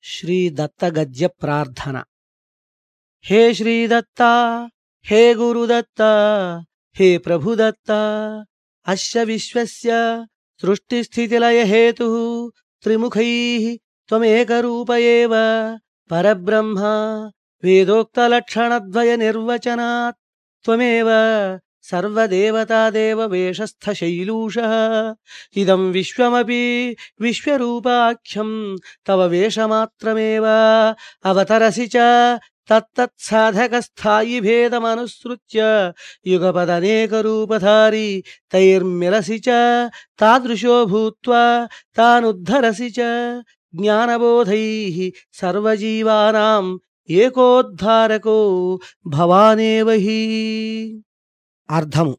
శ్రీ దత్త గద్య ప్రార్థన హే శ్రీదత్త హే గురుదత్త హే ప్రభుదత్త అస్య విశ్వస్య సృష్టిస్థితిలయ హేతు త్రిముఖై త్వమేకరూప ఏవ పరబ్రహ్మ వేదోక్తలక్షణద్వయ నిర్వచనాత్ త్వమేవ సర్వదేవతాదేవ వేషస్థశైలూషः ఇదం విశ్వమపి విశ్వరూపాఖ్యం తవ వేషమాత్రమేవ అవతరసి చ తత్తత్సాధకస్థాయి భేదమనుసృత్య యుగపదనేకరూపధారి తైర్మిలసి చ తాదృశో భూత్వా తానుద్ధరసి చ జ్ఞానబోధైః సర్వజీవానాం ఏకోద్ధారకో భవానేవ హి అర్థము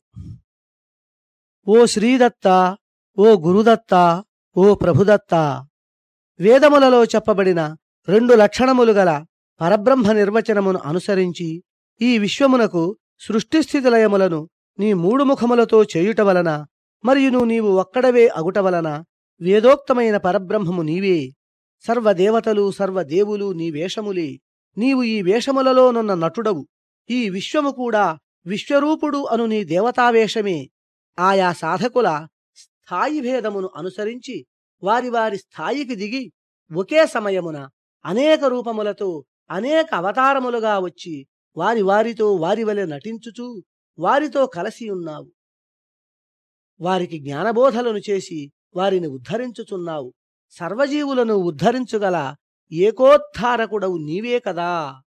ఓ శ్రీదత్త ఓ గురుదత్త ఓ ప్రభుదత్త వేదములలో చెప్పబడిన రెండు లక్షణములు గల పరబ్రహ్మ నిర్వచనమును అనుసరించి ఈ విశ్వమునకు సృష్టిస్థితిలయములను నీ మూడు ముఖములతో చేయుట వలన మరియును నీవు ఒక్కడవే అగుట వలన వేదోక్తమైన పరబ్రహ్మము నీవే సర్వదేవతలు సర్వదేవులు నీ వేషములే నీవు ఈ వేషములలోనున్న నటుడవు ఈ విశ్వము కూడా విశ్వరూపుడు అను నీ దేవతావేషమే ఆయా సాధకుల స్థాయి భేదమును అనుసరించి వారి వారి స్థాయికి దిగి ఒకే సమయమున అనేక రూపములతో అనేక అవతారములుగా వచ్చి వారి వారితో వారి వలె నటించుచూ వారితో కలసి ఉన్నావు వారికి జ్ఞానబోధలను చేసి వారిని ఉద్ధరించుచున్నావు సర్వజీవులను ఉద్ధరించుగల ఏకోద్ధారకుడవు నీవే కదా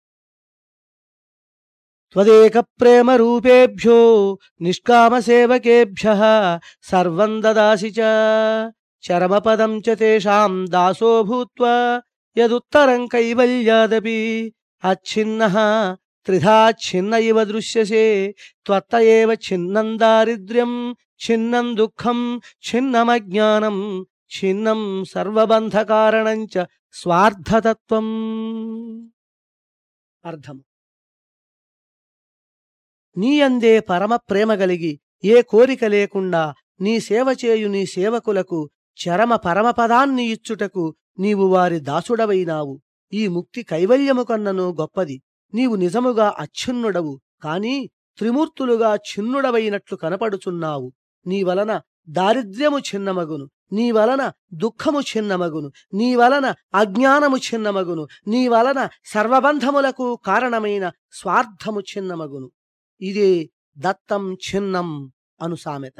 త్వదేక ప్రేమ రూపేభ్యో నిష్కామ సేవకేభ్య సర్వం దదాసి చ చరమపదం చ తేషాం దాసో భూత్వా యదుత్తరం కైవల్యాదపి అచ్ఛిన్న త్రిధా ఛిన్న ఇవ దృశ్యసే త్వత్త ఏవ ఛిన్నం దారిద్ర్యం ఛిన్నం దుఃఖం ఛిన్నమజ్ఞానం ఛిన్నం సర్వబంధకారణం చ స్వార్థతత్వం అర్థము నీయందే పరమ ప్రేమ గలిగి ఏ కోరిక లేకుండా నీ సేవ చేయు నీ సేవకులకు చరమ పరమపదాన్ని ఇచ్చుటకు నీవు వారి దాసుడవైనావు ఈ ముక్తి కైవల్యము కన్నను గొప్పది నీవు నిజముగా అచ్ఛిన్నుడవు కాని త్రిమూర్తులుగా ఛిన్నుడవైనట్లు కనపడుచున్నావు నీ వలన దారిద్ర్యము చిన్నమగును నీ వలన దుఃఖము చిన్నమగును నీ వలన అజ్ఞానము చిన్నమగును నీ వలన సర్వబంధములకు కారణమైన స్వార్థము చిన్నమగును ఇదే దత్తం చిన్నం అను సామెత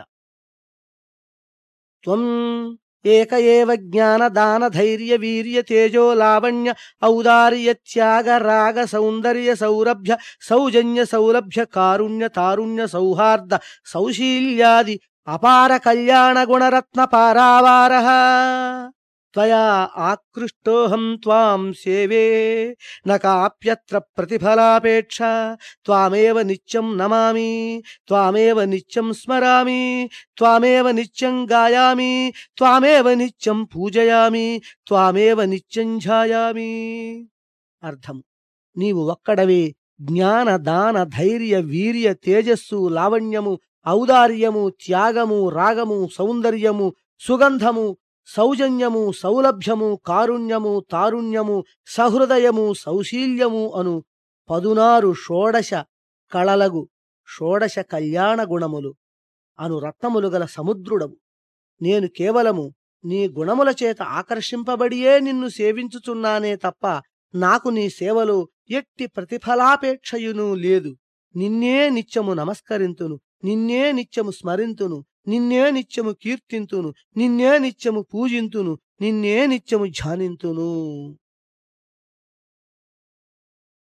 త్వం ఏక ఏవ జ్ఞాన దాన ధైర్య వీర్య తేజో లావణ్య ఔదార్య త్యాగ రాగ సౌందర్య సౌరభ్య సౌజన్య సౌలభ్య కారుణ్య తారుణ్య సౌహార్ద సౌశీల్యాది అపార కళ్యాణ గుణరత్న పారావార త్వయా ఆకృష్టోహం త్వాం సేవే న కాప్యత్ర ప్రతిఫలాపేక్ష త్వామేవ నిత్యం నమామి త్వామేవ నిత్యం స్మరామి త్వామేవ నిత్యం గాయామి త్వామేవ నిత్యం పూజయామి త్వామేవ నిత్యం ధ్యాయామి అర్థం నీవు ఒక్కడవే జ్ఞాన దాన ధైర్య వీర్య తేజస్సు లావణ్యము ఔదార్యము త్యాగము రాగము సౌందర్యము సుగంధము సౌజన్యము సౌలభ్యము కారుణ్యము తారుణ్యము సహృదయము సౌశీల్యము అను పదునారు షోడశ కళలగు షోడశ కళ్యాణ గుణములు అను రత్నములు గల సముద్రుడవు నేను కేవలము నీ గుణముల చేత ఆకర్షింపబడియే నిన్ను సేవించుచున్నానే తప్ప నాకు నీ సేవలో ఎట్టి ప్రతిఫలాపేక్షయును లేదు నిన్నే నిత్యము నమస్కరింతును నిన్నే నిత్యము స్మరింతును నిన్నే నిత్యము కీర్తింతును నిన్నే నిత్యము పూజింతును నిన్నే నిత్యము ధ్యానింతును